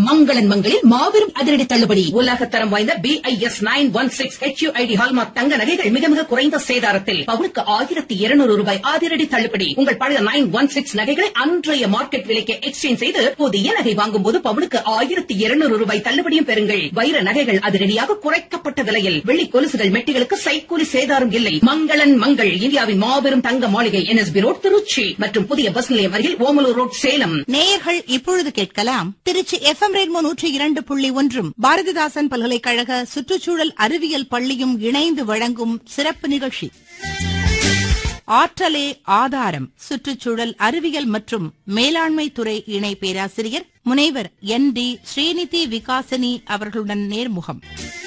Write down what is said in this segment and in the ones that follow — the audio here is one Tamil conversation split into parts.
மங்களன் மங்களில் மாபெரும் அதிரடி தள்ளுபடி உலக தரம் வாய்ந்த B I S nine one six H ID hallmark தங்க நகைகள் மிக மிக குறைந்த சேதாரத்தில் பவுனுக்கு ஆயிரத்தி இருநூறு ரூபாய் அதிரடி தள்ளுபடி உங்கள் பழைய நைன் ஒன் சிக்ஸ் நகைகளை அன்றைய மார்க்கெட் விலைக்கு எக்ஸ்சேஞ்ச் செய்து புதிய நகை வாங்கும் போது பவுனுக்கு ஆயிரத்தி இருநூறு ரூபாய் தள்ளுபடியும் பெறுங்கள் வைர நகைகள் அதிரடியாக குறைக்கப்பட்ட விலையில் வெள்ளி கொலுசுகள் மெட்டிகளுக்கு சைக்கூலி சேதாரம் இல்லை மங்களன் மங்கள் இந்தியாவின் மாபெரும் தங்க மாளிகை என்எஸ்பி ரோட் திருச்சி மற்றும் புதிய பஸ் நிலையம் அருகில் ஓமலூர் ரோட் சேலம் நேயர்கள் இப்பொழுது கேட்கலாம் திருச்சி எஃப் எம் ரேன்மோ நூற்றி இரண்டு புள்ளி ஒன்றும் பாரதிதாசன் பல்கலைக்கழக சுற்றுச்சூழல் அறிவியல் பள்ளியும் இணைந்து வழங்கும் சிறப்பு நிகழ்ச்சி ஆற்றலே ஆதாரம் சுற்றுச்சூழல் அறிவியல் மற்றும் மேலாண்மை துறை இணை பேராசிரியர் முனைவர் என் டி ஸ்ரீநிதி விகாசினி அவர்களுடன் நேர்முகம்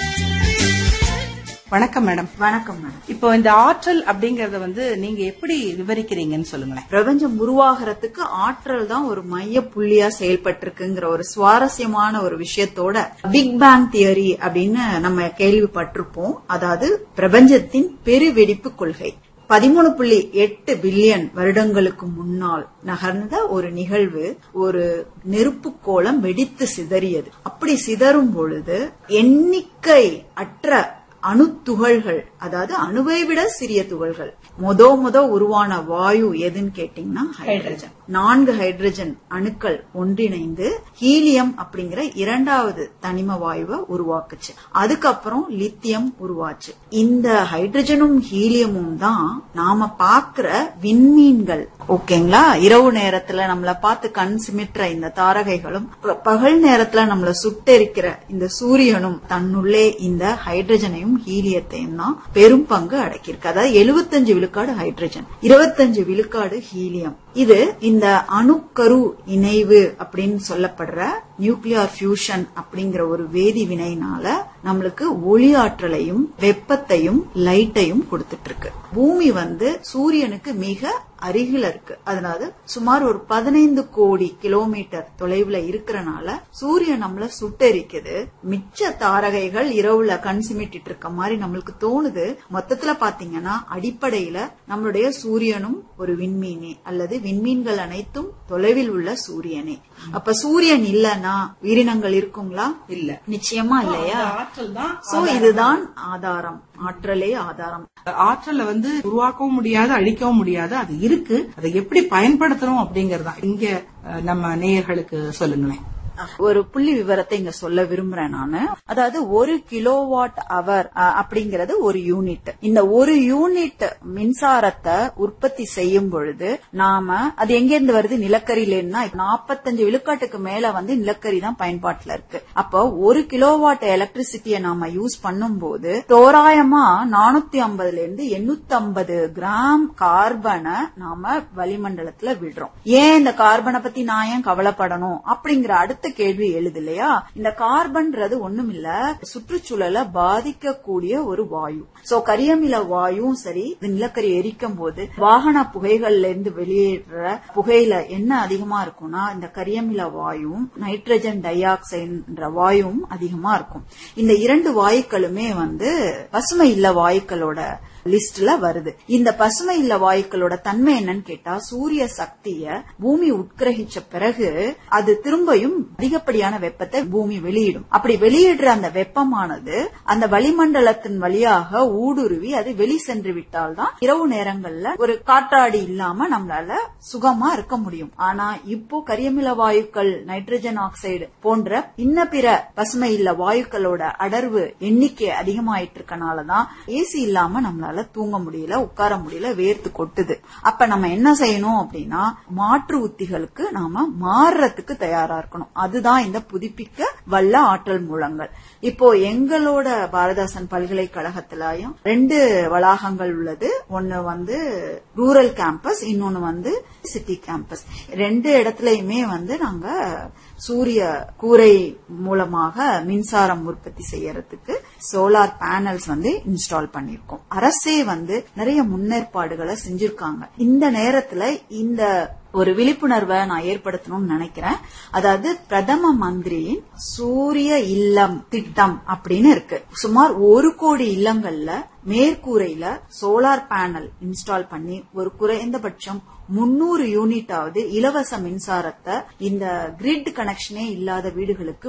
வணக்கம் மேடம் வணக்கம் மேடம் இப்போ இந்த ஆற்றல் அப்படிங்கறத வந்து நீங்க எப்படி விவரிக்கிறீங்கன்னு சொல்லுங்களேன் பிரபஞ்சம் உருவாகிறதுக்கு ஆற்றல் தான் ஒரு மைய புள்ளியா செயல்பட்டிருக்குங்கிற ஒரு சுவாரஸ்யமான ஒரு விஷயத்தோட பிக் பேங் தியரி அப்படின்னு நம்ம கேள்விப்பட்டிருப்போம் அதாவது பிரபஞ்சத்தின் பெருவெடிப்பு கொள்கை பதிமூணு புள்ளி எட்டு பில்லியன் வருடங்களுக்கு முன்னால் நகர்ந்த ஒரு நிகழ்வு ஒரு நெருப்பு கோலம் வெடித்து சிதறியது அப்படி சிதறும் பொழுது எண்ணிக்கை அற்ற அணுத்துகள்கள் அதாவது அணுவை விட சிறிய துகள்கள் மொத மொத உருவான வாயு எதுன்னு கேட்டீங்கன்னா ஹைட்ரஜன் நான்கு ஹைட்ரஜன் அணுக்கள் ஒன்றிணைந்து ஹீலியம் அப்படிங்கிற இரண்டாவது தனிம வாயுவை உருவாக்குச்சு அதுக்கப்புறம் லித்தியம் உருவாச்சு இந்த ஹைட்ரஜனும் ஹீலியமும் தான் நாம பாக்குற விண்மீன்கள் ஓகேங்களா இரவு நேரத்துல நம்மள பார்த்து கண் சிமிட்டுற இந்த தாரகைகளும் பகல் நேரத்துல நம்மள சுட்டெரிக்கிற இந்த சூரியனும் தன்னுள்ளே இந்த ஹைட்ரஜனையும் ஹீலியத்தையும் தான் பெரும் பங்கு அடக்கியிருக்கு அதாவது எழுபத்தஞ்சு விழுக்காடு ஹைட்ரஜன் இருபத்தஞ்சு விழுக்காடு ஹீலியம் இது இந்த அணுக்கரு இணைவு அப்படின்னு சொல்லப்படுற நியூக்ளியர் ஃபியூஷன் அப்படிங்கிற ஒரு வேதி வினைனால நம்மளுக்கு ஒளி ஆற்றலையும் வெப்பத்தையும் லைட்டையும் கொடுத்துட்டு இருக்கு பூமி வந்து சூரியனுக்கு மிக அருகில இருக்கு அதனால சுமார் ஒரு பதினைந்து கோடி கிலோமீட்டர் தொலைவுல இருக்கிறனால சூரியன் நம்மள சுட்டெரிக்குது மிச்ச தாரகைகள் இரவுல கண் சிமிட்டிட்டு இருக்க மாதிரி நம்மளுக்கு தோணுது மொத்தத்துல பாத்தீங்கன்னா அடிப்படையில நம்மளுடைய சூரியனும் ஒரு விண்மீனே அல்லது விண்மீன்கள் அனைத்தும் தொலைவில் உள்ள சூரியனே அப்ப சூரியன் இல்லனா உயிரினங்கள் இருக்குங்களா இல்ல நிச்சயமா இல்லையா ஆற்றல் தான் சோ இதுதான் ஆதாரம் ஆற்றலே ஆதாரம் ஆற்றலை வந்து உருவாக்கவும் முடியாது அழிக்கவும் முடியாது அது இருக்கு அதை எப்படி பயன்படுத்தணும் அப்படிங்கறதா இங்க அஹ், நம்ம நேயர்களுக்கு சொல்லுங்களேன் ஒரு புள்ளி விவரத்தை இங்க சொல்ல விரும்புறேன் நானு அதாவது ஒரு கிலோவாட் அவர் அப்படிங்கறது ஒரு யூனிட் இந்த ஒரு யூனிட் மின்சாரத்தை உற்பத்தி செய்யும் பொழுது நாம அது எங்க இருந்து வருது நிலக்கரியிலன்னா நாற்பத்தஞ்சு விழுக்காட்டுக்கு மேல வந்து நிலக்கரி தான் பயன்பாட்டுல இருக்கு அப்போ ஒரு கிலோவாட் எலக்ட்ரிசிட்டியை நாம யூஸ் பண்ணும்போது தோராயமா நானூத்தி ஐம்பதுல இருந்து எண்ணூத்தி ஐம்பது கிராம் கார்பனை நாம வளிமண்டலத்துல விடுறோம் ஏன் இந்த கார்பனை பத்தி நான் ஏன் கவலைப்படணும் அப்படிங்கிற அடுத்த கேள்வி எழுது இல்லையா இந்த கார்பன்றது ஒண்ணும் இல்ல சுற்றுச்சூழலை பாதிக்கக்கூடிய ஒரு வாயு சோ கரியமில வாயுவும் சரி இது நிலக்கரி எரிக்கும் போது வாகன புகைகள்ல இருந்து வெளியேற புகையில என்ன அதிகமா இருக்கும்னா இந்த கரியமில வாயுவும் நைட்ரஜன் டை ஆக்சைடுன்ற வாயுவும் அதிகமா இருக்கும் இந்த இரண்டு வாயுக்களுமே வந்து பசுமை இல்ல வாயுக்களோட லிஸ்ட்ல வருது இந்த பசுமை இல்ல வாயுக்களோட தன்மை என்னன்னு கேட்டா சூரிய சக்திய பூமி உட்கிரகிச்ச பிறகு அது திரும்பியும் அதிகப்படியான வெப்பத்தை பூமி வெளியிடும் அப்படி வெளியிடுற அந்த வெப்பமானது அந்த வளிமண்டலத்தின் வழியாக ஊடுருவி அது வெளி சென்று விட்டால் தான் இரவு நேரங்கள்ல ஒரு காற்றாடி இல்லாம நம்மளால சுகமா இருக்க முடியும் ஆனா இப்போ கரியமில வாயுக்கள் நைட்ரஜன் ஆக்சைடு போன்ற இன்ன பிற பசுமை இல்ல வாயுக்களோட அடர்வு எண்ணிக்கை அதிகமாயிட்டு இருக்கனாலதான் ஏசி இல்லாம நம்மளால தூங்க முடியல உட்கார முடியல வேர்த்து கொட்டுது அப்ப நம்ம என்ன செய்யணும் அப்படின்னா மாற்று உத்திகளுக்கு நாம மாறுறதுக்கு தயாரா இருக்கணும் அதுதான் இந்த புதுப்பிக்க வல்ல ஆற்றல் மூலங்கள் இப்போ எங்களோட பாரதாசன் பல்கலைக்கழகத்திலயும் ரெண்டு வளாகங்கள் உள்ளது ஒன்னு வந்து ரூரல் கேம்பஸ் இன்னொன்னு வந்து சிட்டி கேம்பஸ் ரெண்டு இடத்துலயுமே வந்து நாங்க சூரிய கூரை மூலமாக மின்சாரம் உற்பத்தி செய்யறதுக்கு சோலார் பேனல்ஸ் வந்து இன்ஸ்டால் பண்ணிருக்கோம் அரசே வந்து நிறைய முன்னேற்பாடுகளை செஞ்சிருக்காங்க இந்த நேரத்துல இந்த ஒரு விழிப்புணர்வை நான் ஏற்படுத்தணும்னு நினைக்கிறேன் அதாவது பிரதம மந்திரியின் சூரிய இல்லம் திட்டம் அப்படின்னு இருக்கு சுமார் ஒரு கோடி இல்லங்கள்ல மேற்கூரையில சோலார் பேனல் இன்ஸ்டால் பண்ணி ஒரு குறைந்தபட்சம் முன்னூறு யூனிட்டாவது இலவச மின்சாரத்தை இந்த கிரிட் கனெக்ஷனே இல்லாத வீடுகளுக்கு